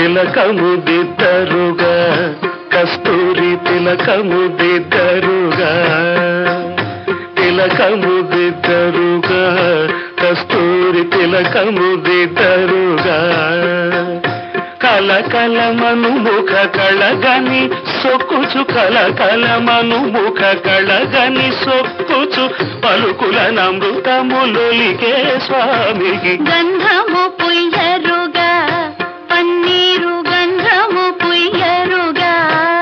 తిలకము దిద్దరుగా కస్తూరి తిలకము దిద్దరుగా తిలకము దిద్దరుగా కస్తూరి తిలకము దిద్దరుగా కలకలమను ముఖ కళగని సొక్కుచు కలకలమను ముఖ కళగని సొక్కుచు పలుకుల నమృతములొలికే స్వామికి గంధము పుయ్యరుగా పన్నీరు గంధము పుయ్యరుగా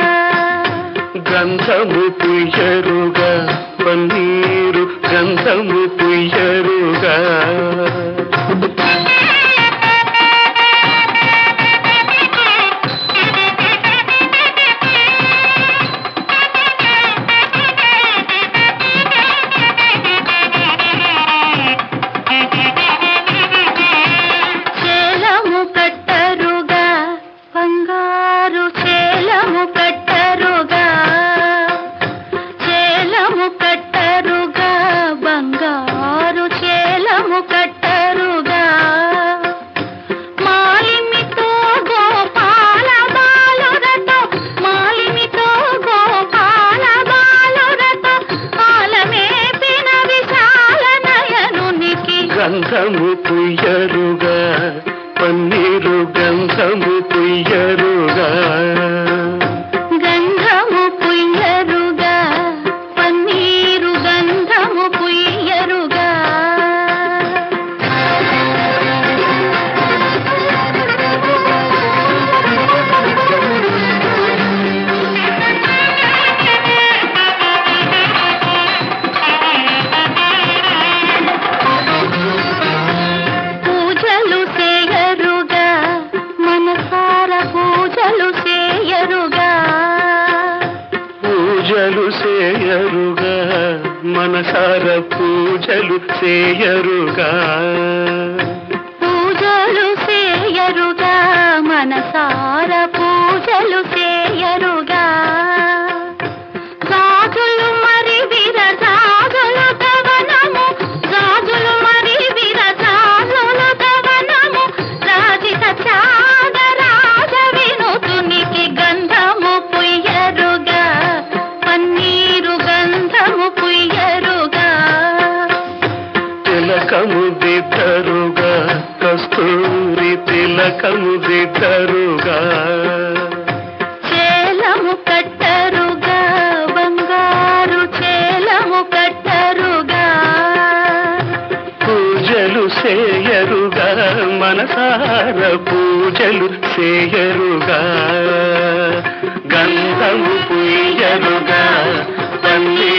గంధము పుయ్యరుగా పన్నీరు గంధము పుయ్యరుగా చేలము కట్టరుగా బంగారు చేలము కట్టరుగా చేలము కట్టరుగా బంగారు చేలము కట్టరుగా మాలిమితో గోపాల బాలురతో మాలిమితో గోపాల బాలురతో ఆలమేపిన విశాల నయనునికి గంధము పుయ్యరుగా పన్నీరు గంధము పుయ్యరుగా గంధము పుయ్యరుగా పన్నీరు గంధము పుయ్యరుగా పూజలు చేయరుగా మనసార పూజలు చేయరుగా పూజలు చేయరుగా మనసార పూజలు చేయరుగా పూజలు చేయరుగా మనసార పూజలు చేయరుగా గాజులు మరి విరజాజులు దవనము గాజులు మరి విరజాజులు దవనము రాజిత త్యాగరాజ వినుతునికి గంధము పుయ్యరుగా పన్నీరు గంధము పుయ్యరుగా తిలకము దిద్దరుగా కస్తూరి తిలకము దిద్దరుగా చేలము కట్టరుగా బంగారు చేలము కట్టరుగా పూజలు చేయరుగా మనసార పూజలు చేయరుగా గంధము పుయ్యరుగా పన్నీరు